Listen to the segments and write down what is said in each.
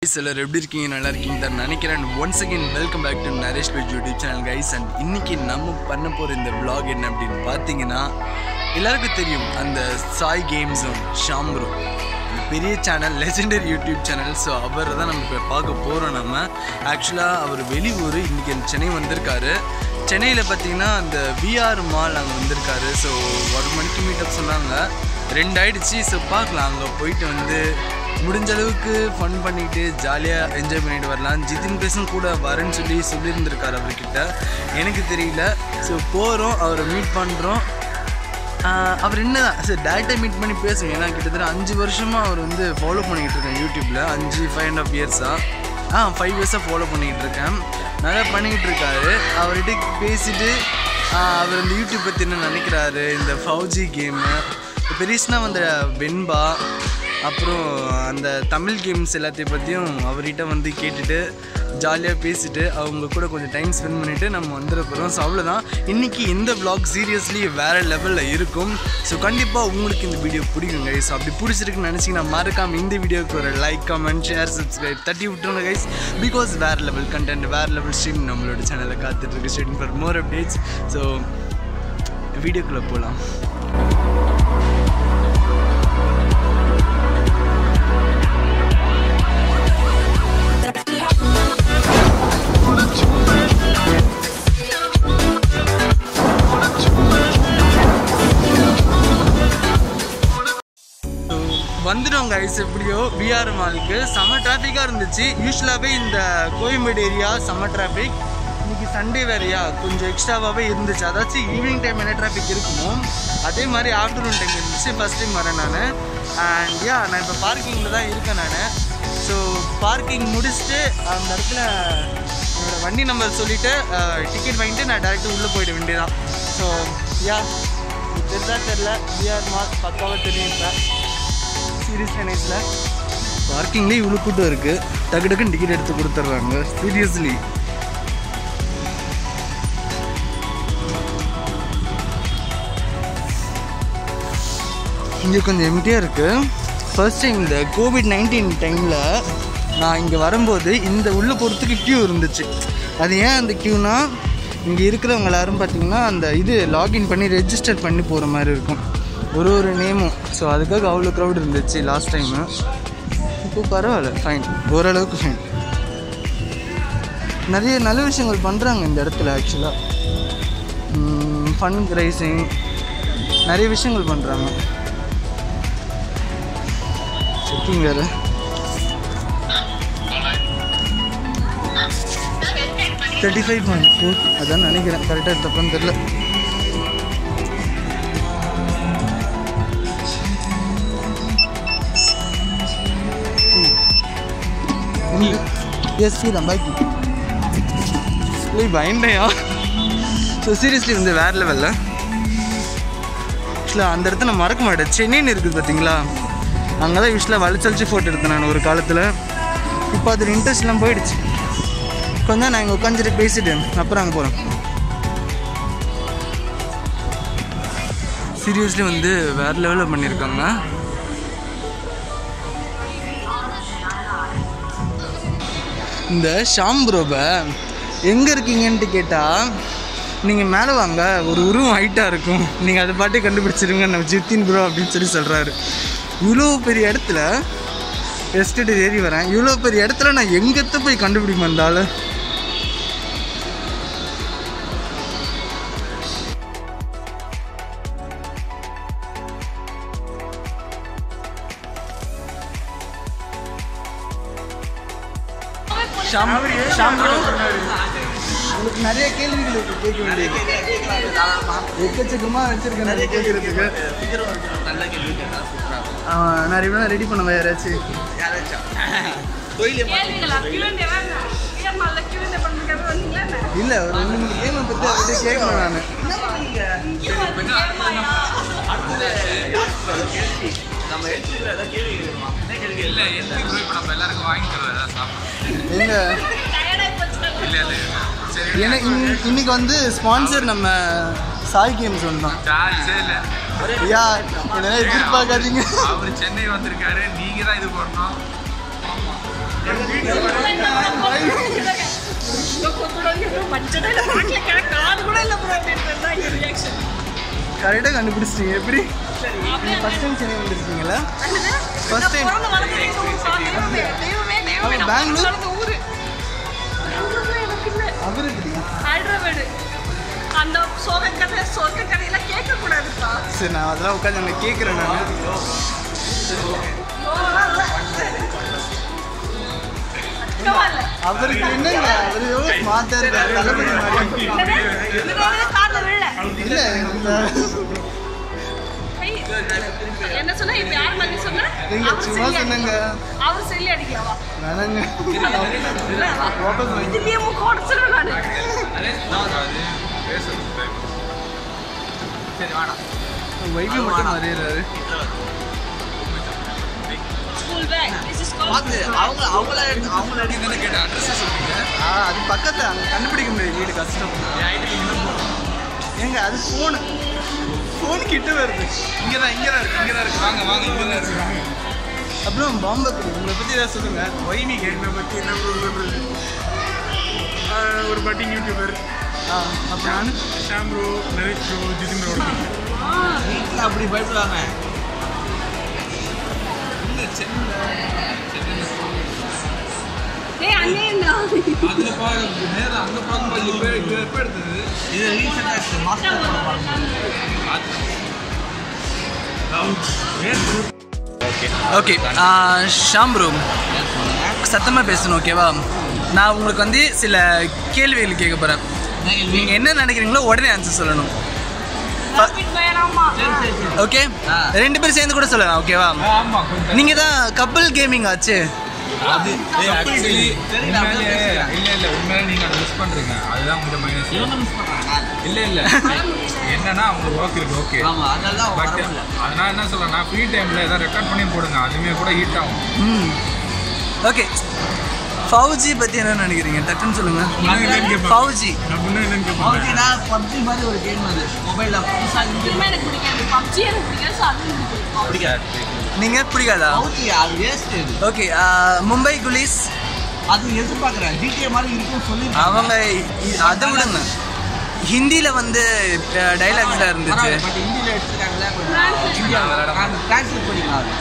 சிலர் எப்படி இருக்கீங்க நல்லா இருக்கீங்க தான் நினைக்கிறேன் once again welcome back to Naresh veg YouTube channel guys and இன்னைக்கு நம்ம பண்ண போகிற இந்த vlog என்ன அப்படின்னு பார்த்தீங்கன்னா எல்லாருக்கும் தெரியும் அந்த சாய் கேம் ஜோன் ஷாம்ரோ பெரிய channel legendary YouTube channel so அவரை தான் நம்ம இப்போ பார்க்க போகிறோம் நம்ம ஆக்சுவலாக அவர் வெளியூர் இன்றைக்கி சென்னை வந்திருக்காரு சென்னையில் பார்த்தீங்கன்னா அந்த விஆர் மால் அங்கே வந்திருக்காரு ஸோ ஒரு மணிக்கு மீட்டப் சொன்னாங்க ரெண்டு ஆயிடுச்சு ஸோ பார்க்கலாம் அங்கே போயிட்டு வந்து முடிஞ்ச அளவுக்கு ஃபன் பண்ணிட்டு ஜாலியாக என்ஜாய் பண்ணிட்டு வரலாம் ஜிதின் பேசும் கூட வரேன்னு சொல்லி சொல்லியிருந்திருக்காரு அவர்கிட்ட எனக்கு தெரியல ஸோ போகிறோம் அவரை மீட் பண்ணுறோம் அவர் என்ன சார் டேரெக்டாக மீட் பண்ணி பேசுங்க ஏன்னா கிட்டத்தட்ட அஞ்சு வருஷமாக அவர் வந்து ஃபாலோ பண்ணிக்கிட்டு இருக்கேன் யூடியூப்பில் அஞ்சு ஃபைவ் அண்ட் ஆஃப் இயர்ஸாக ஆ ஃபைவ் இயர்ஸாக ஃபாலோ பண்ணிக்கிட்டு இருக்கேன் நல்லா பண்ணிக்கிட்டு இருக்காரு அவர்கிட்ட பேசிட்டு ஆ, அவர் இந்த யூடியூப் பற்றி என்ன நினைக்கிறாரு இந்த ஃபவுஜி கேமு இப்போ ரீசனாக வந்த வெண்பா அப்புறம் அந்த தமிழ் கேம்ஸ் எல்லாத்தையும் பற்றியும் அவர்கிட்ட வந்து கேட்டுட்டு ஜாலியாக பேசிட்டு அவங்க கூட கொஞ்சம் டைம் ஸ்பெண்ட் பண்ணிவிட்டு நம்ம வந்துட போகிறோம் ஸோ அவ்வளோதான் இன்றைக்கி இந்த vlog சீரியஸ்லி வேறு லெவலில் இருக்கும் ஸோ கண்டிப்பாக உங்களுக்கு இந்த வீடியோ பிடிக்கும் கைஸ் அப்படி பிடிச்சிருக்குன்னு நினச்சிங்கன்னா மறக்காம இந்த வீடியோக்கு ஒரு லைக் கமெண்ட் ஷேர் சப்ஸ்கிரைப் தட்டி விட்டுருங்க கைஸ் பிகாஸ் வேறு லெவல் கண்டென்ட் வேறு லெவல் ஸ்ட்ரீம் நம்மளோட சேனலில் காத்துட்ருக்கு stream for more updates so வீடியோக்குள்ளே போகலாம் வந்துடும் கைஸ் எப்படியோ பிஆர் மாலுக்கு செம்ம டிராஃபிக்காக இருந்துச்சு யூஸ்வலாகவே இந்த கோயம்பேடு ஏரியா செம்ம டிராஃபிக் இன்னைக்கு சண்டே வேறையா கொஞ்சம் எக்ஸ்ட்ராவாகவே இருந்துச்சு அதாச்சும் ஈவினிங் டைம் என்ன டிராஃபிக் இருக்குமோ அதே மாதிரி ஆஃப்டர்நூன் டைம் இருந்துச்சு ஃபஸ்ட் டைம் வரேன் நான் அண்ட் யா நான் இப்போ பார்க்கிங்கில் தான் இருக்கேன் நான் ஸோ பார்க்கிங் முடிச்சுட்டு அந்த இடத்துல என்னோட வண்டி நம்பர் சொல்லிவிட்டு டிக்கெட் வாங்கிட்டு நான் டேரெக்டாக உள்ளே போயிட வேண்டியதான் ஸோ யா தெரிதா தெரில பிஆர் மார்க் பக்காவாக தெரியும் இப்போ சீரியஸ் நைஸில் பார்க்கிங்லேயே இவ்வளோ கூட்டம் இருக்குது டக்கு டக்குன்னு டிக்கெட் எடுத்து கொடுத்துட்றாங்க சீரியஸ்லி இங்கே கொஞ்சம் எம்டியாக இருக்குது ஃபர்ஸ்ட் டைம் இந்த கோவிட் நைன்டீன் டைமில் நான் இங்கே வரும்போது இந்த உள்ளே போகிறதுக்கு க்யூ இருந்துச்சு அது ஏன் அந்த க்யூனா இங்கே இருக்கிறவங்க எல்லாரும் பார்த்தீங்கன்னா அந்த இது லாகின் பண்ணி ரெஜிஸ்டர் பண்ணி போகிற மாதிரி இருக்கும் ஒரு ஒரு நேமும் ஸோ அதுக்காக அவ்வளோ க்ரௌட் இருந்துச்சு லாஸ்ட் டைமு இப்போ பரவாயில்ல ஃபைன் ஓரளவுக்கு ஃபைன் நிறைய நல்ல விஷயங்கள் பண்ணுறாங்க இந்த இடத்துல ஆக்சுவலாக ஃபன் ரைசிங் நிறைய விஷயங்கள் பண்ணுறாங்க செக்கிங் வேறு தேர்ட்டி ஃபைவ் பாயிண்ட் ஃபோர் அதான் நினைக்கிறேன் கரெக்டாக தப்பான்னு தெரில எஸ் தான் பாக்கி இல்லை பயந்தையா ஸோ சீரியஸ்லி வந்து வேறு லெவலில் ஆக்சுவலாக அந்த இடத்த நான் மறக்க மாட்டேன் சென்னைன்னு இருக்குது பார்த்தீங்களா அங்கே தான் யூஸ்வலாக வலிச்சலிச்சு ஃபோட்டோ எடுத்தேன் நான் ஒரு காலத்தில் இப்போ அதில் இன்ட்ரெஸ்ட்லாம் போயிடுச்சு கொஞ்சம் நான் இங்கே உட்காந்துட்டு பேசிட்டு அப்புறம் அங்கே போகிறேன் சீரியஸ்லி வந்து வேறு லெவலில் பண்ணியிருக்காங்க இந்த ஷாம்ப்ரோவை எங்கே இருக்கீங்கன்ட்டு கேட்டால் நீங்கள் மேலே வாங்க ஒரு உருவம் ஹைட்டாக இருக்கும் நீங்கள் அதை பாட்டே கண்டுபிடிச்சிருங்க நம்ம ஜித்தின் ப்ரோ அப்படின்னு சொல்லி சொல்கிறாரு இவ்வளோ பெரிய இடத்துல எஸ்டேட் ஏறி வரேன் இவ்வளோ பெரிய இடத்துல நான் எங்கத்த போய் கண்டுபிடிக்க வந்தாலும் ஷாம் ஷாம் bro, உங்களுக்கு நிறைய கேள்விகள் இருக்கு கேட்க வேண்டியது எக்கச்சக்கமாக வச்சிருக்கேன் நிறைய கேட்கறதுக்கு ஆ, நான் ரெடி ரெடி பண்ணுவேன் யாராச்சும் கேள்விகளா? Q&A வாங்க. PM ஆல Q&A பண்றதுக்காக வந்தீங்களா என்ன? இல்லை ஒரு ரெண்டு மூணு கேமை பற்றி அவர்கிட்ட கேட்கணும் நான் இங்க வந்து கேமாயா? எங்க Tired ஆயி போச்சுடா. ஏன்னா இன்- இன்னைக்கு வந்து ஸ்பான்சர் நம்ம சாய் கேம்ஸ் வந்தோம் ஐயா என்ன எதிர்பார்க்காதீங்க அவர் சென்னை வந்திருக்காரு நீங்க தான் இது பண்ணணும் கரெக்டாக கண்டுபிடிச்சிட்டீங்க எப்படி ஃபர்ஸ்ட் டைம் சென்னை வந்திருக்கீங்களா First time. அவன் பெங்களூர்? அவர் எப்படிங்க ஹைதராபாடு அந்த சோக கதை சொர்க்க கதையெல்லாம் கேட்க கூடாதுப்பா சரி நான் அதெல்லாம் உட்காந்து அங்கே கேட்குறேன் நான் அவருக்கு என்னங்க அவர் எவ்வளோ ஸ்மார்ட்டாக இருக்காரு தளபதி மாதிரி இல்லை என்ன சொன்ன இப்ப யார் மாதிரி சொன்ன நீங்க அவர் சும்மா சொல்லி சொன்னங்க. அடி- அவர் சொல்லி அடிக்கலாவா வேணாங்க இல்ல, வா. வாபஸ் வாங்கி இதுலயே மூக்கு உடைச்சிருவேன் நானு வைஃபை மட்டும் மறையிறாரு school bag this is call அவங்க அவங்கள அவங்கள ஆ அது பக்கத்தில் அங்கே கண்டுபிடிக்க முடியாது வீடு கஷ்டம் ஏங்க அது ஃபோனு ஃபோன் கிட்ட வருது இங்கே தான் இங்கே தான் இருக்கு இங்கே தான் இருக்கு வாங்க வாங்க இங்கே தான் இருக்கு அப்புறம் பாம்பே உங்களை பற்றி ஏதாவது சொல்லுங்க வைமி என்னை பற்றி என்ன சொல்றது ஆஹ் ஒரு பட்டிங் யூடியூபர் ஆ அப்போ நான் Sham bro Naresh bro Jithin bro வீட்டில் அப்படி பயப்படுவாங்க டேய் அண்ணே என்ன இது ரீசெண்டாக மாஸ்டர் ஓகே ஷாம் ப்ரோ சத்தமாக பேசணும் ஓகேவா நான் உங்களுக்கு வந்து சில கேள்விகள் கேட்க போகிறேன் நீங்கள் என்ன நினைக்கிறீங்களோ உடனே ஆன்சர் சொல்லணும் ராபிட் பயராமா ஓகே ரெண்டு பேரும் சேர்ந்து கூட சொல்லலாம் ஓகேவா நீங்கள் தான் கப்பல் கேமிங் ஆச்சு அது ஆக்சுவலி தெரியல, அப்படியே பேசுறேன். இல்ல இல்ல உண்மையில நீங்க அதை மிஸ் பண்றீங்க அதுதான் உங்க மைனஸ் இவங்க மிஸ் பண்ணுறாங்க இல்ல இல்ல என்னன்னா அவங்களுக்கு ஒர்க் இருக்கு ஓகே ஆமாம் அதனால தான் பட் வர முடியல அதனால என்ன சொல்றேன்னா ஃப்ரீ டைம்ல ஏதாவது ரெக்கார்ட் பண்ணி போடுங்க அதுவுமே கூட ஹீட் ஆகும் ம் ஓகே ஃபவுஜி பற்றி என்ன நினைக்கிறீங்க டக்குன்னு சொல்லுங்கள் நான் என்னன்னு கேட்பேன் ஃபவுஜி நான் முன்னாடி என்னன்னு கேட்பேன் பப்ஜினா பப்ஜி மாதிரி ஒரு கேம் அது மொபைலில் புதுசாக இதுமே எனக்கு பிடிக்காது பப்ஜி எனக்கு பிடிக்காது ஸோ அது எனக்கு பிடிக்கும் பிடிக்காது நீங்கள் பிடிக்காதா பப்ஜி அது வேஸ்ட் இது ஓகே மும்பை குலிஸ் அது எதிர்பார்க்குறேன் ஜிடிஏ மாதிரி இருக்கும்னு சொல்லி அவங்க இ- அதை விடுங்க ஹிந்தியில் வந்து டைலாக்ஸில் இருந்துச்சு பட் ஹிந்தியில் எடுத்துருக்காங்களே Translate இந்தியாவில் ட்ரான்ஸ்லேட் பண்ணிக்கலாம் அது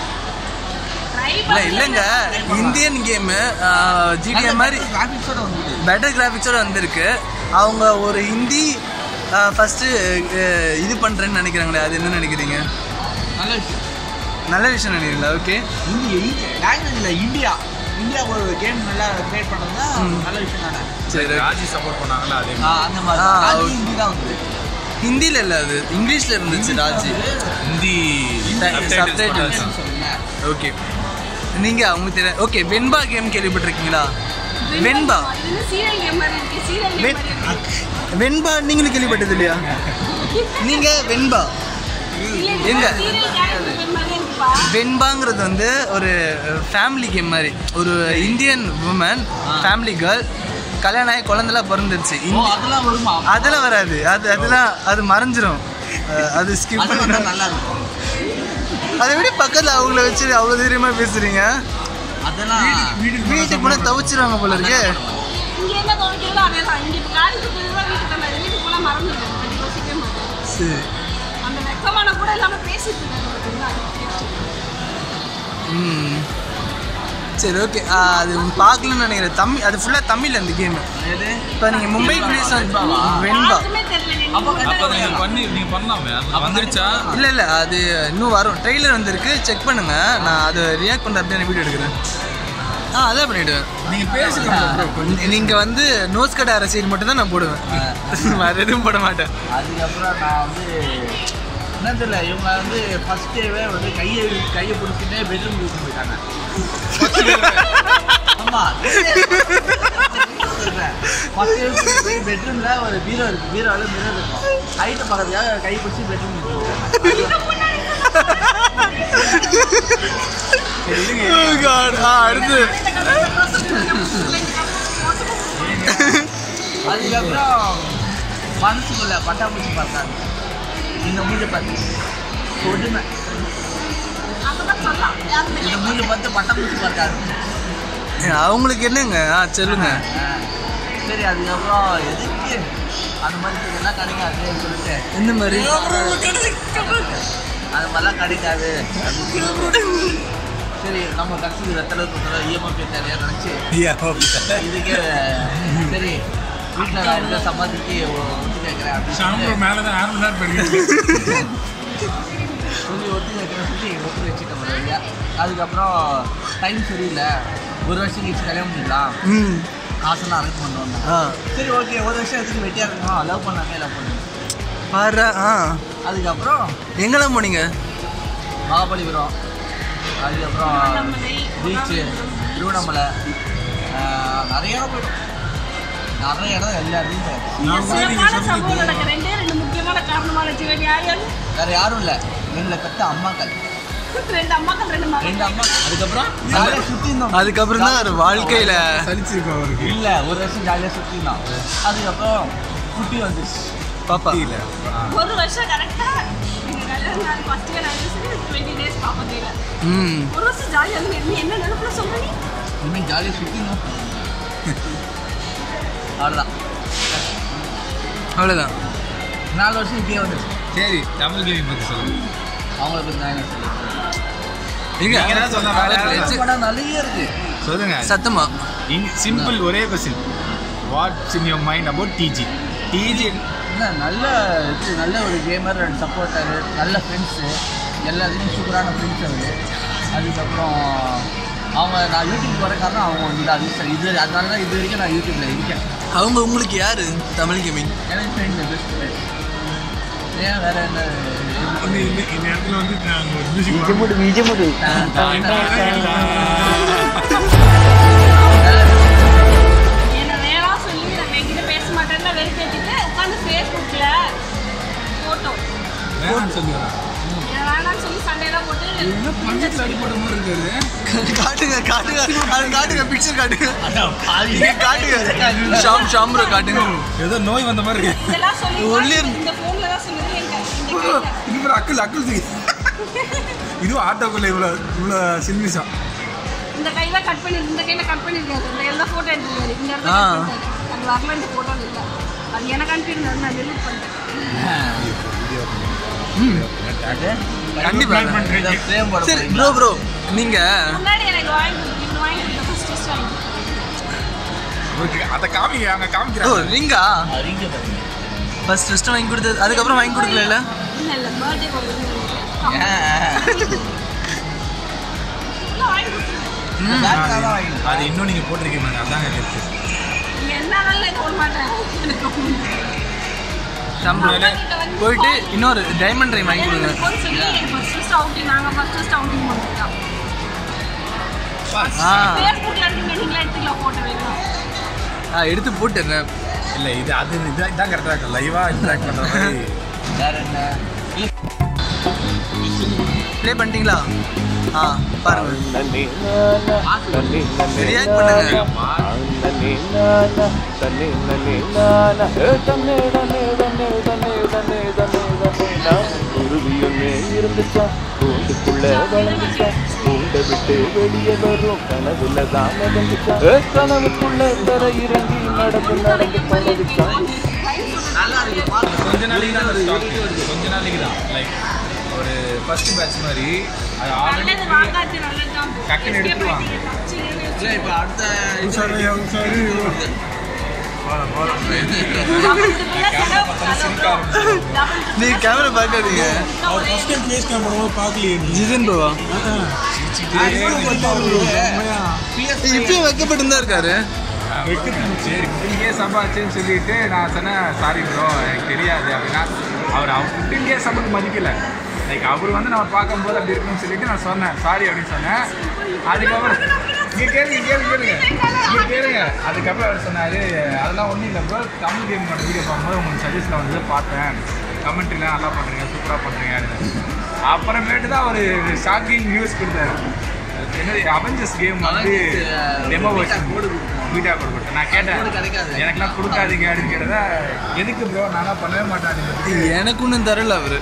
ட்ரை இல்லை இல்லைங்க இந்தியன் கேமு ஜிடிஏ மாதிரி கிராஃபிக்ஸோட வந்துட்டு பெட்டர் கிராஃபிக்ஸோட வந்திருக்கு அவங்க ஒரு ஹிந்தி ஃபஸ்ட்டு இது பண்ணுறேன்னு நினைக்கிறாங்களே அது என்ன நினைக்கிறீங்க நல்ல விஷயம் நல்ல விஷயம் நினைக்கிறீங்களா ஓகே இந்திய லாங்குவேஜில் இந்தியா இந்தியா ஒரு கேம் நல்லா கிரியேட் பண்ணுறது தான் ம். நல்ல விஷயம் தானே சரி ராஜி சப்போர்ட் பண்ணாங்களா அதே ஆ, அந்த மாதிரி ஆ, தான். அது ஓகே. ஹிந்தி தான் வந்து ஹிந்தியில் இல்லை அது இங்கிலீஷில் இருந்துச்சு ராஜி ஹிந்தி subtitles. சொல்லுங்க ஓகே நீங்கள் அவங்களுக்கு தெரியாது ஓகே வெண்பா கேம் கேள்விப்பட்டிருக்கீங்களா வெண்பா இது சீரியல் கேம் மாதிரி இருக்கு சீரியல் கேம் வெண்- மாதிரி இருக்கு வெண்பா நீங்களும் கேள்விப்பட்டது இல்லையா நீங்கள் வெண்பா எங்க? சீரியல் கேரக்டர் கேம் மாதிரி இருக்குப்பா வெண்பாங்கிறது வந்து ஒரு ஃபேமிலி கேம் மாதிரி ஒரு இந்தியன் உமன் ஃபேமிலி கேர்ள் கல்யாணம் ஆகி குழந்தைலாம் பிறந்துருச்சு ஓ இந்தி- அதெல்லாம் வருமா அதெல்லாம் வராது அது அதெல்லாம் அது மறைஞ்சிரும் அஹ் அது ஸ்கிப் அது பண்ணி வந்தா நல்லா இருக்கும் அதை விட பக்கத்தில் அவங்கள வச்சு அவ்வளோ தைரியமாக பேசுறீங்க அதெல்லாம் வீட்டுக்கு போனால் தவிச்சிருவாங்க போல இருக்கு இங்க என்ன துவைக்கிறதோ அதே தான் இங்க இப்போ காலேஜ் போயிருந்தா வீட்டுக்கு தான் வீட்டுக்கு போனால் மறந்துட்டேன் பற்றி யோசிக்கவே மாட்டேன் சரி அந்த வெக்கமான கூட இல்லாமல் பேசிட்டு இருக்கேன் ம் சரி ஓகே அது பார்க்கலன்னு நினைக்கிறேன் தமிழ் அது ஃபுல்லாக தமிழ் அந்த கேம் எது இப்போ நீங்கள் மும்பை புலிஸ் வெண்பா யாருக்குமே தெரியல நீ அப்போ அப்ப நீங்க பண்ணி நீங்க பண்ணலாமே அது வந்துருச்சா இல்லை இல்லை அது இன்னும் வரும் ட்ரெய்லர் வந்திருக்கு செக் பண்ணுங்க நான் அதை ரியாக்ட் பண்ணுற அப்படியே வீடியோ எடுக்கிறேன் ஆ அதான் பண்ணிவிடுவேன் நீங்க பேசுங்க நீங்கள் வந்து நோஸ் கடை அரசியல் மட்டும் தான் நான் போடுவேன் வேறு எதுவும் போட மாட்டேன் அதுக்கப்புறம் நான் வந்து என்ன தெரியல இவங்க வந்து ஃபர்ஸ்ட் டேவே வந்து கையை கையை பிடிச்சிட்டே பெட்ரூம் கூட்டு போயிட்டாங்க ஆமா ஃபர்ஸ்ட் டே பெட்ரூம்ல ஒரு பீரோ இருக்கு பீரோவில் மிரர் இருக்கும் ஹைட்டை பக்கத்துக்காக கை பிடிச்சி பெட்ரூம் Oh God. ஆ அடுத்து அதுக்கப்புறம் மனசுக்குள்ள பட்டாம்பூச்சி பார்த்தாங்க இந்த மூஞ்ச பார்த்து கொடுமை அப்பதான் சொல்லலாம் யாருமே இந்த மூஞ்ச பார்த்து பட்டாம்பூச்சி பார்த்தாரு அவங்களுக்கு என்னங்க ஆ சொல்லுங்க ஆ. சரி அதுக்கப்புறம் எதுக்கு அந்த மாதிரி இதெல்லாம் கிடைக்காது சொல்லிட்டு இந்த மாதிரி அது மாதிரிலாம் கிடைக்காது அப்படின்னு சரி நம்ம கடைசிக்கு வெத்தலை குத்தலை இஎம்ஐ தேவையா நினச்சி இதுக்கே சரி வீட்டில் நான் இருக்க சம்பாதிக்கு ஒத்து கேட்குறேன் அப்படின்னு ஷாம்பு சொல்லிட்டு மேலே தான் ஆறு மணி நேரம் படிக்கிறேன் சொல்லி ஒத்து வைக்கிறேன் சொல்லி ஒத்து வச்சுட்டேன் ஒரு வழியா அதுக்கப்புறம் டைம் சரியில்லை ஒரு வருஷம் கழிச்சு கல்யாணம் பண்ணிக்கலாம் ம் காசெல்லாம் அரேஞ்ச் பண்ணோம் ஆ சரி ஓகே ஒரு வருஷம் எடுத்துட்டு வெட்டியாக இருக்கணும் லவ் பண்ணாமே லவ் பண்ணுங்க பாரு ஆ அதுக்கப்புறம் எங்கெல்லாம் போனீங்க மகாபலிபுரம் அதுக்கப்புறம் திருவண்ணாமலை, பீச்சு திருவண்ணாமலை ஆஹ், நிறைய இடம் போயிடும் நிறைய இடம் எல்லா இடத்துலையும் போயிடும். இங்க சிறப்பான சம்பவம் நடக்க ரெண்டே ரெண்டு முக்கியமான காரணமான ஜீவன் யார் யாரு வேற யாரும் இல்லை எங்களை பெற்ற அம்மாக்கள் ரெண்டு அம்மாக்கள் ரெண்டு மகன் ரெண்டு அம்மா அதுக்கப்புறம் ஜாலியாக சுற்றி இருந்தோம் அதுக்கப்புறம் தான் ஒரு வாழ்க்கையில சலிச்சிருக்கோம் அவருக்கு இல்லை ஒரு வருஷம் ஜாலியாக சுற்றி இருந்தோம் அதுக்கப்புறம் குட்டி வந்துச்சு பாப்பா ஒரு வருஷம் கரெக்டா எங்க கல்யாணம் நாள் first year anniversary twenty days பாப்பா தெரியல ம் ஒரு வருஷம் ஜாலியாக இருந்து நீ என்ன நினைப்புல சொல்ற நீ இனிமேல் ஜாலியாக சுற்றி இருந்தோம் அவ்வளோதான் அவ்வளோதான் நாலு வருஷம் இப்படியே வந்துச்சு சரி தமிழ் கேமிங் பற்றி சொல்லுங்க அவங்கள பற்றி நான் என்ன சொல்லுவேன் எங்க நீங்க தான் சொன்ன வேலை வச்சு- படம் நிறைய இருக்கு சொல்லுங்க சத்தமா இன் சிம்பிள் ஒரே question what's in your mind about டிஜி டிஜி என்ன நல்ல இது நல்ல ஒரு கேமர் அண்ட் சப்போர்ட்டர் நல்ல ஃப்ரெண்ட்ஸு எல்லாத்துலேயும் சூப்பரான ஃப்ரெண்ட்ஸ் அவர் அதுக்கப்புறம் அவங்க நான் யூடியூப் வர காரணம் அவங்க வந்து அது சரி இது அதனால தான் இது வரைக்கும் நான் யூடியூப்பில் இருக்கேன் அவங்க உங்களுக்கு யாரு தமிழ் கேமிங் எனக்கு ஃப்ரெண்ட் பெஸ்ட் ஃப்ரெண்ட் ஏன் வேற என்ன வந்து இந்த இந்த இடத்துல வந்து நாங்கள் ஒரு மியூசிக் என்ன வேணாம் சொல்லி நான் என்கிட்ட பேச மாட்டேன்னு வெறுப்பேற்றிட்டு உட்காந்து ஃபேஸ்புக்கில் ஃபோட்டோ வேணாம்னு சொல்லுவேன் என்ன வேணாம்னு சொல்லி சண்டையெல்லாம் போட்டு பஞ்சத்தில் அடிப்பட்ட மாதிரி இருக்காது காட்டுங்க காட்டுங்க அது காட்டுங்க பிக்சர் காட்டுங்க இங்க காட்டுங்க ஷாம் ஷாம் ப்ரோ காட்டுங்க ஏதோ நோய் வந்த மாதிரி இருக்கு இதெல்லாம் சொல்லி ஒல்லி இருந்து- இந்த ஃபோனில் தான் சொல்லுது எங்க இந்த கையில. இது ஒரு அக்கல் அக்கல் தூக்கி இதுவும் ஆட்டோக்குள்ள இவ்வளோ இவ்வளோ சில்மிஷம் இந்த கையில கட் பண்ணி இந்த கையில கட் பண்ணிருக்காரு இந்த எல்லாம் போட்டோ எடுத்துருக்காரு இந்த இடத்துல ஆ. cut பண்ணிருக்காரு. அது வரல இந்த போட்டோ இல்ல அது எனக்கு அனுப்பியிருந்தாரு நான் டெலிட் பண்ணிட்டேன் கண்டிப்பா ஃப்ரேம் போட சரி ப்ரோ ப்ரோ நீங்க முன்னாடி எனக்கு வாங்கி கொடுத்து இது வாங்கி கொடுத்த ஃபர்ஸ்ட் டெஸ்ட் வாங்கி கொடுத்தாரு. அதை காமிங்க அங்கே ஓ காமிக்கிறாங்க ரிங்கா அறிங்க பாருங்க ஃபர்ஸ்ட் ஃபர்ஸ்ட் வாங்கி கொடுத்தது அதுக்கப்புறம் வாங்கி கொடுக்கல இல்ல இல்ல பர்த்டே போகுது ஏன் வாங்கி கொடுத்துருக்கேன் பேக் தான் வாங்கி அது இன்னும் நீங்கள் போட்டிருக்கீங்க அதாங்க இருக்கு நீங்க என்ன நாள்ல போட மாட்டேன் எனக்கு ஷாம் ப்ரோ போயிட்டு இன்னொரு டைமண்ட் ரைம் வாங்கி கொடுங்க எனக்கு சொல்லி ஃபர்ஸ்ட் ஃபர்ஸ்ட் அவுட்டிங் நாங்க ஃபர்ஸ்ட் ஃபர்ஸ்ட் அவுட்டிங் பண்ணிட்டோம் ஆ ஃபேஸ்புக்ல இருந்து நீங்களே எடுத்துக்கலாம் போட்டோ வேணும் ஆ எடுத்து போட்டுடுறேன் இல்லை இது அது இது இதான் கரெக்டாக இருக்கு லைவாக இன்ட்ராக்ட் பண்ணுற மாதிரி வேற என்ன ப்ளே பண்ணிட்டீங்களா ஆ பாருங்க ரியாக்ட் பண்ணுங்க இருந்துச்சான் கூண்டுக்குள்ள வளர்ந்துச்சான் கூண்டை விட்டு வெளியே வரும் கனவுல தான் நடந்துச்சான் ஏ, கனவுக்குள்ள தர இறங்கி நடந்து நடந்து பழகுச்சான் நல்லா இருக்கு பாருங்க கொஞ்ச நாளைக்கு தான் அது stop. கொஞ்ச நாளைக்கு தான் லைக் ஒரு ஃபர்ஸ்ட் பேட்ச் மாதிரி அது ஆல்ரெடி நல்லது வாங்காச்சு நல்லது தான் டக்குன்னு எடுத்துருவாங்க. இல்லை இப்போ அடுத்த நீ கேமரா பார்க்காதீங்க ஜிதன் ப்ரோவா இப்பயும் வைக்கப்பட்டு தான் இருக்காரு சரி ஃபுட்டிங்கே சம்பாதிச்சேன்னு சொல்லிட்டு நான் சொன்னேன் சாரி ப்ரோ எனக்கு தெரியாது அப்படின்னா அவர் அவர் ஃபுட்டிங்கே சம்பளம் மதிக்கல லைக் அவர் வந்து நம்ம பார்க்கும்போது அப்படி இருக்குன்னு சொல்லிட்டு நான் சொன்னேன் சாரி அப்படின்னு சொன்னேன் அதுக்கப்புறம் இங்கே கேளுங்க கேளுங்க கேளுங்க இங்கே கேளுங்க அதுக்கப்புறம் அவர் சொன்னார் அதெல்லாம் ஒன்றும் இல்லை ப்ரோ தமிழ் கேமோட வீடியோ பார்க்கும்போது உங்களுக்கு சஜஷனில் வந்து பார்த்தேன் கமெண்ட்ரிலாம் நல்லா பண்ணுறீங்க சூப்பராக பண்ணுறீங்க அப்படின்னு அப்புறமேட்டு தான் அவர் ஷாக்கிங் நியூஸ் கொடுத்தாரு என்னது அவெஞ்சர்ஸ் கேம் வந்து டெமோ வெர்ஷன் வீட்டா கோட் கொடுத்தேன் நான் கேட்டேன் கிடைக்காது. எனக்குலாம் கொடுக்காதீங்க அப்படின்னு கேட்டதா எதுக்கு ப்ரோ நானா பண்ணவே மாட்டேன் அதை பத்தி எனக்கு ஒன்றும் தரல அவரு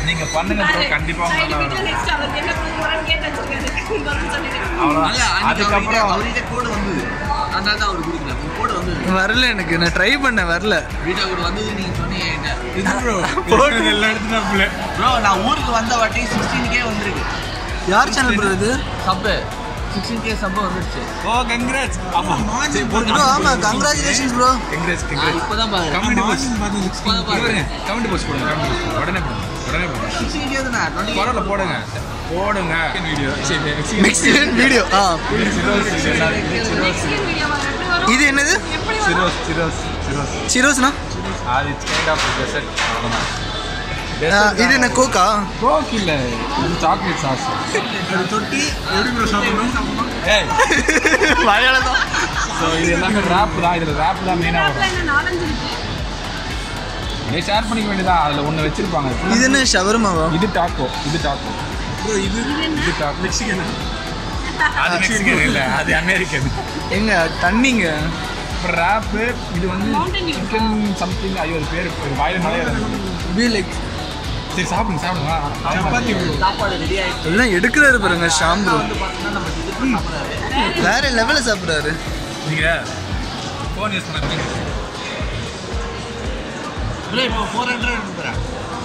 நீங்க பண்ணுங்க bro கண்டிப்பா நான் நல்லா எங்க வீட்டுல வரும் next அவருக்கு என்ன கொடுக்க போறேன்னு கேட்டு வச்சிருக்காரு. பதில் சொல்லிடுறேன். அவ்வளவுதான் அதுக்கப்புறம் அவர்கிட்ட கோடு வந்தது அதனால தான் அவர் கொடுக்கல உங்க கோடு வந்தது வரல எனக்கு நான் ட்ரை பண்ணேன் வரல வீட்டை கோடு வந்தது நீங்க சொன்னீங்க என்கிட்ட. இது ப்ரோ எல்லாம் எடுத்துனாப்புல ப்ரோ நான் ஊருக்கு வந்த வாட்டி சிக்ஸ்டீன் கே வந்திருக்கு யார் சேனல் ப்ரோ இது சப்பு சிக்ஸ்டீன் கே சப்பு வந்துருச்சு ஓ கங்க்ராட்ஸ் ஆமா சரி ப்ரோ ஆமா கங்க்ராச்சுலேஷன்ஸ் ப்ரோ கங்க்ராட்ஸ் நான் கங்க்ராட்ஸ் இப்பதான் பாருங்க கமெண்ட் போஸ்ட் இப்பதான் பாருங்க கமெண்ட் போஸ்ட் போடுங்க கமெண்ட் போஸ்ட் உடனே போடுங்க உடனே போடுங்க சிக்ஸ்டீன் கே தானே டுவெண்ட்டி பரவாயில்ல போடுங்க போடுங்க வீடியோ சரி மெக்சிகன் வீடியோ ஆ சிரோஸ் எல்லாரும் சிரோஸ் Next video வரும். எப்படி வரும்? இது என்னது எப்படி வரும்? சிரோஸ் சிரோஸ் சிரோஸ் சிரோஸ்னா அது இட்ஸ் கைண்ட் ஆஃப் டெசர்ட் அவ்வளோதான் இது என்ன கோக்கா கோக் இல்ல இது சாக்லேட் சாஸ் அது தொட்டி எப்படி ப்ரோ சாப்பிடணும் ஏய் மலையாளம் தான் ஸோ இது எல்லாமே ரேப் தான் இதில் ரேப் தான் மெயினாக App ல வரும் என்ன நாலஞ்சு இருக்கு. அப்படியே ஷேர் பண்ணிக்க வேண்டியதான் அதில் ஒன்று வச்சிருப்பாங்க இது என்ன ஷவர்மாவா இது டாக்கோ இது டாக்கோ ப்ரோ இது இது டாக்கோ மெக்சிகன் அது மெக்சிகன் இல்லை அது அமெரிக்கன் எங்க தண்ணிங்க இப்போ ரேப்பு இது வந்து Mountain Dew. சிக்கன் சம்திங் ஐயோ அது பேர் பேர் வாயில நிறைய பி லைக் சரி சாப்பிடுங்க சாப்பிடுங்க சப்பாத்தி ப்ரோ சாப்பாடு ரெடி ஆயிடுச்சு எல்லாம் எடுக்கிறாரு பாருங்க ஷாம் ப்ரோ வந்து பார்த்தீங்கன்னா நம்ம இது சாப்பிட்றாரு வேற லெவலில் சாப்பிட்றாரு நீங்கள் ஃபோன் யூஸ் பண்ண ப்ரோ இப்போ ஃபோர் ஹண்ட்ரட் கொடுக்குறேன்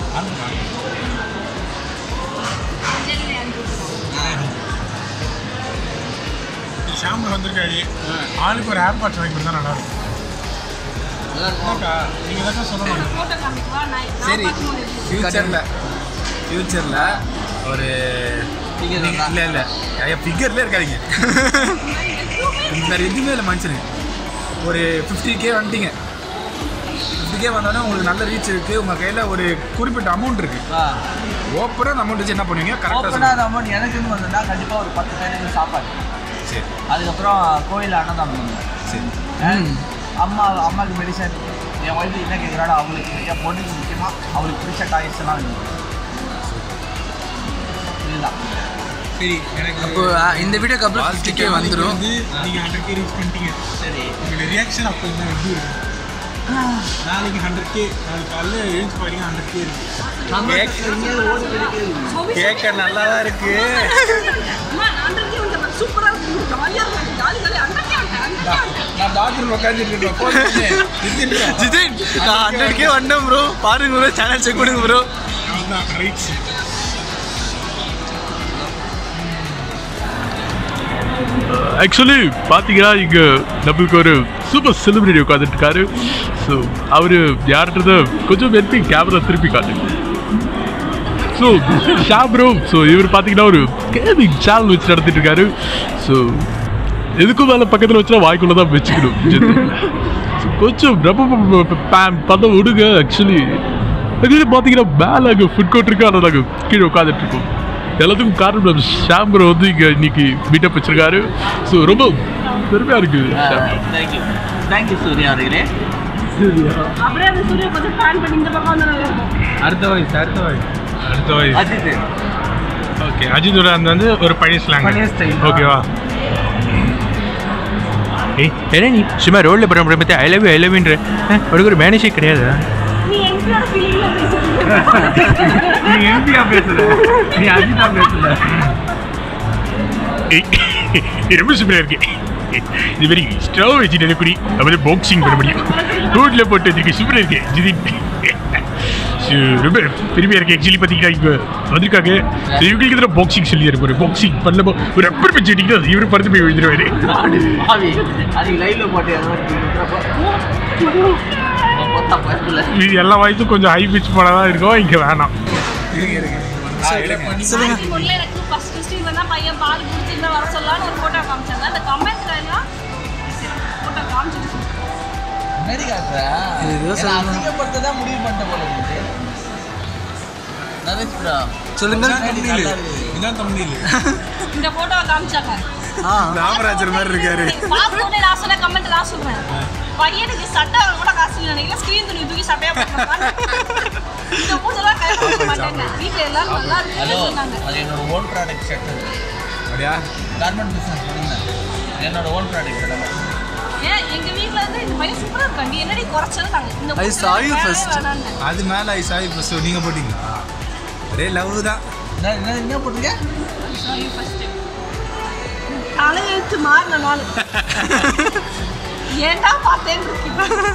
அஞ்சலி அனுப்பிவிட்டுருவோம். ஷாம்பு வந்திருக்காரு ஆளுக்கு ஒரு ஏர் பாட்ஸ் வாங்கி கொடுத்தா நல்லா இருக்கும் நல்லா இருக்கும் அக்கா நீங்கள் தான் சொல்லணும் ஒரு photo காமிக்கவா? நான் நான் சரி பார்க்கும்போது எப்படி இருக்கு? ஃபியூச்சரில் ஃபியூச்சரில் ஒரு Figure வந்தா? இல்லை இல்லை ஐயா ஃபிகர்லேயே இருக்காதீங்க வேறு எதுவுமே இல்லை மனுஷனுக்கு ஒரு ஃபிஃப்டி கே வந்துட்டீங்க ஃபிஃப்டி கே வந்தோடனே உங்களுக்கு நல்ல ரீச் இருக்குது உங்கள் கையில் ஒரு குறிப்பிட்ட அமௌண்ட் இருக்குது ஆ ஓப்பனாக அந்த அமௌண்ட் வச்சு என்ன பண்ணுவீங்க கரெக்டாக ஓப்பனாக அமௌண்ட் எனக்குன்னு வந்ததுன்னா கண்டிப்பாக ஒரு பத்து பேருக்கு சாப்பாடு சரி அதுக்கப்புறம் கோயில் அன்னதானம் பண்ணுவேன் சரி And அம்மா அம்மாவுக்கு மெடிசன் என் ஒய்ஃபு என்ன கேட்குறாடோ அவங்களுக்கு என் பொண்ணுக்கு முக்கியமாக அவளுக்கு பிடிச்ச டாய்ஸ் எல்லாம் வேணும் இதுதான் சரி எனக்கு அப்போ ஆ, இந்த வீடியோக்கு அப்புறம் ஃபிஃப்டி கே வந்துடும் வந்து நீங்கள் ஹண்ட்ரட் கே ரீச் பண்ணிட்டீங்க சரி உங்களோட ரியாக்ஷன் அப்போ என்ன எப்படி இருக்கும் நாளைக்கு ஹண்ட்ரட் கே நாளைக்கு காலையில் எழுந்து பாருங்க ஹண்ட்ரட் கே இருக்கு ஓடி போயிட்டு கேட்க நல்லா தான் இருக்குது அம்மா, நான் அன்றைக்கே வந்தேன். சூப்பரா இருக்கு. ஜாலியா இருக்கு. Jolly, jolly. அன்றைக்கே வந்தேன். அன்றைக்கே வந்தேன். நான் பாத்ரூம் உட்காந்துட்டு இருக்கேன் ஃபோன் பண்ணி நிறுத்திட்டு ஜிதின் நான் ஹண்ட்ரட் கே வந்தேன் ப்ரோ பாருங்க ப்ரோ சேனல் செக் பண்ணுங்க ப்ரோ அதுதான் ரைட்ஸ் ஆக்சுவலி பார்த்தீங்கன்னா இங்கே நம்மளுக்கு ஒரு சூப்பர் செலிபிரிட்டி உட்காந்துட்டு இருக்காரு ஸோ அவர் யார்ன்றத கொஞ்சம் வெற்றி கேமரா திருப்பி காட்டு ஸோ ஷாப்ரோ ஸோ இவர் பார்த்தீங்கன்னா ஒரு கேமிங் சேனல் வச்சு நடத்திட்டு இருக்காரு ஸோ எதுக்கும் மேலே பக்கத்தில் வச்சுனா வாய்க்குள்ள தான் வச்சுக்கணும் So, கொஞ்சம் ரொம்ப பண்ண விடுங்க ஆக்சுவலி ஆக்சுவலி பார்த்தீங்கன்னா மேலே அங்கே ஃபுட் கோர்ட் இருக்கு ஆனால் நாங்கள் கீழே உட்காந்துட்டு இருக்கோம் எல்லாத்துக்கும் காரணம் நம்ம ஷாம்பரை வந்து இங்கே இன்னைக்கு மீட்டப் வச்சிருக்காரு ஸோ ரொம்ப பெருமையாக இருக்குது ஷாம் தேங்க்யூ தேங்க்யூ சூர்யா அவர்களே அப்படியே அந்த சூரிய கொஞ்சம் பிளான் பண்ணி இந்த பக்கம் வந்து நல்லா இருக்கும் அடுத்த வயசு அடுத்த வயசு அடுத்த வயசு அஜித் ஓகே அஜித்தோட அந்த வந்து ஒரு பழைய ஸ்லாங் பழைய style. ஓகேவா ஏய் என்ன நீ சும்மா ரோட்ல போகிற பற்றி ஐ லவ் யூ ஐ லவ்ன்ற உனக்கு ஒரு மேனேஜே கிடையாது நீ எங்களோட ஃபீலிங்ல பேசுறீங்க நீ எம்பியா பேசுற நீ அஜித்தா பேசுற ஏய் ரொம்ப சூப்பராக இருக்கு இது மாதிரி ஸ்டவ் வச்சுட்டு இருக்கக்கூடிய அப்போ பாக்ஸிங் பண்ண முடியும் ரோட்டில் போட்டு வச்சிருக்க சூப்பராக இருக்கு ஜிதின் So, ரொம்ப பெருமையாக இருக்கு ஆக்சுவலி பார்த்தீங்கன்னா இங்கே வந்திருக்காங்க So, இவங்களுக்கு தான் பாக்ஸிங் சொல்லி இருப்பாரு பாக்ஸிங் பண்ணல ஒரு ரப்பர் வச்சு அடிக்கிறது இவரு பறந்து போய் விழுந்துருவாரு பாவி அதுக்கு லைவ்ல போட்டு போட்டா பயத்துல இது எல்லா வயசும் கொஞ்சம் ஹை பிச் போல தான் இருக்கும் இங்கே வேணாம் சொல்லுங்க முதல்ல எனக்கு ஃபர்ஸ்ட் ஃபர்ஸ்ட் இவன் தான் பையன் பால் குடிச்சிருந்தா வர சொல்லலாம்னு ஒரு போட்டோ காமிச்சாங்க அந்த கமெண்ட்ல எல்லாம் போட்டோ காமிச்சிட்டு அமெரிக்கா இதுதான் சொல்லணும். அசிங்கப்படுத்ததான் முடிவு பண்ணிட்ட போல இருக்கு நரேஷ் ப்ரோ சொல்லுங்க இதான் தமிழ் இந்த போட்டோவை காமிச்சாங்க ஆ ராமராஜர் மாதிரி இருக்காரு பார்த்தோன்னே நான் சொன்ன கமெண்ட் நான் சொல்றேன் பையனுக்கு சட்டை வாங்க கூட காசு இல்லை நினைக்கிறேன் ஸ்கிரீன் துணி தூக்கி சட்டையா போட்டுருக்காங்க இந்த பூஜெல்லாம் கை கொடுக்க மாட்டேங்க வீட்டில் எல்லாரும் நல்லா ஹலோ இருக்குன்னு சொன்னாங்க அது என்னோட ஓன் ப்ராடக்ட் ஷர்ட் அப்படியா கார்மெண்ட் பிஸ்னஸ் பண்ணுங்க என்னோட ஓன் ப்ராடக்ட் ஷர்ட் ஏன் எங்க வீட்ல இருந்து இந்த பையன் சூப்பரா இருக்காண்டி என்னடி குறைச்சது நாங்க இந்த I பூஜை saw you வேணவே first. வேணான்னு. அது மேலே ஐ சாய் ப்ளஸ் நீங்கள் போட்டிங்களா ஒரே லவ் தான் என்ன என்ன என்ன போட்டிருக்க தலையெழுத்து மாறின நாள் ஏன்டா பார்த்தேன்னு இருக்கு.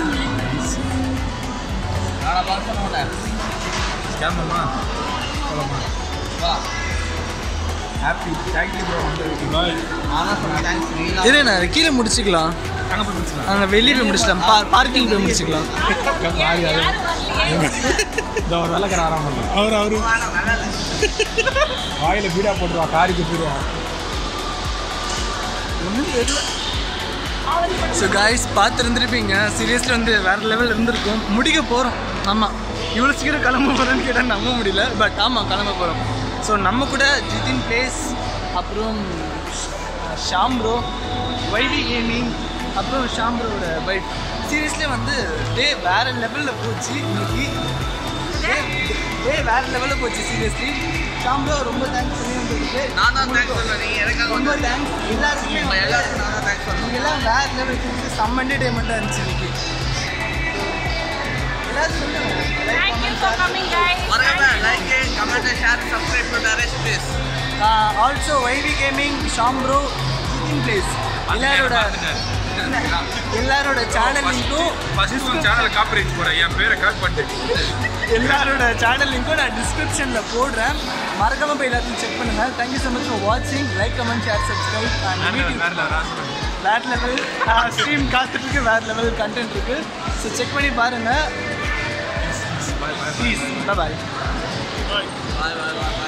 நானா பார்க்க மாட்டேன் கிளம்புமா போகலாமா வா ஹாப்பி தேங்க்யூ ப்ரோ வந்து நானா சொன்னேன் தேங்க்ஸ் நீலா இரு நான் கீழே முடிச்சுக்கலாம் அங்கே போய் முடிச்சுக்கலாம் அங்கே வெளியே போய் முடிச்சிடலாம் பா பார்க்கிங் போய் முடிச்சுக்கலாம் யாரும் வரலையே. இந்த ஒரு வேலைக்கார ஆறாம அவர் அவரு வாயில பீடா போட்டுருவா காருக்கு போயிடுவா ஸோ காய்ஸ் பார்த்துருந்துருப்பீங்க சீரியஸ்லி வந்து வேறு லெவல் இருந்திருக்கும் முடிக்க போகிறோம் ஆமாம் இவ்வளோ சீக்கிரம் கிளம்ப போகிறோன்னு கேட்டால் நம்ப முடியல பட் ஆமாம் கிளம்ப போகிறோம் ஸோ நம்ம கூட ஜிதின் பிளேஸ் அப்புறம் ஷாம் ப்ரோ வைடி கேமிங் அப்புறம் ஷாம் ப்ரோட வைஃப் சீரியஸ்லி வந்து டே வேறு லெவலில் போச்சு இன்னைக்கு டே வேறு லெவலில் போச்சு சீரியஸ்லி ஷாம் ப்ரோ ரொம்ப தேங்க்ஸ் பண்ணி வந்ததுக்கு நான் தான் தேங்க்ஸ் சொல்றேன் நீங்க எனக்காக ரொம்ப வந்து தேங்க்ஸ் எல்லாருக்குமே உங்க எல்லாருக்கும் நான் தான் தேங்க்ஸ் சொல்றேன் நீங்க எல்லாம் வேற லெவல் இருந்துச்சு செம்ம என்டர்டைன்மெண்ட்டாக இருந்துச்சு இன்னைக்கு எல்லாரும் சொல்லுங்க Thank you for coming, guys. மறக்காம like comment share subscribe to Naresh please also வைவி கேமிங் ஷாம்ப்ரோ ஜிதின் பிளேஸ் எல்லாரோட எல்லாரோட சேனல் லிங்க்கும் ஃபர்ஸ்ட் உன் சேனல் காப்பரேஜ் போகிறேன் என் பேரை கரெக்ட் பண்ணிட்டு எல்லாரோட சேனல் லிங்க்கும் நான் டிஸ்கிரிப்ஷனில் போடுறேன் மறக்காம போய் எல்லாத்தையும் செக் பண்ணுங்க தேங்க்யூ ஸோ மச் ஃபார் வாட்சிங் like comment share subscribe and meeting வேற லெவல் ஸ்ட்ரீம் காத்துட்டு வேற லெவல் கண்டென்ட் இருக்கு ஸோ செக் பண்ணி பாருங்க ப்ளீஸ் பாய் பாய் பாய் பாய்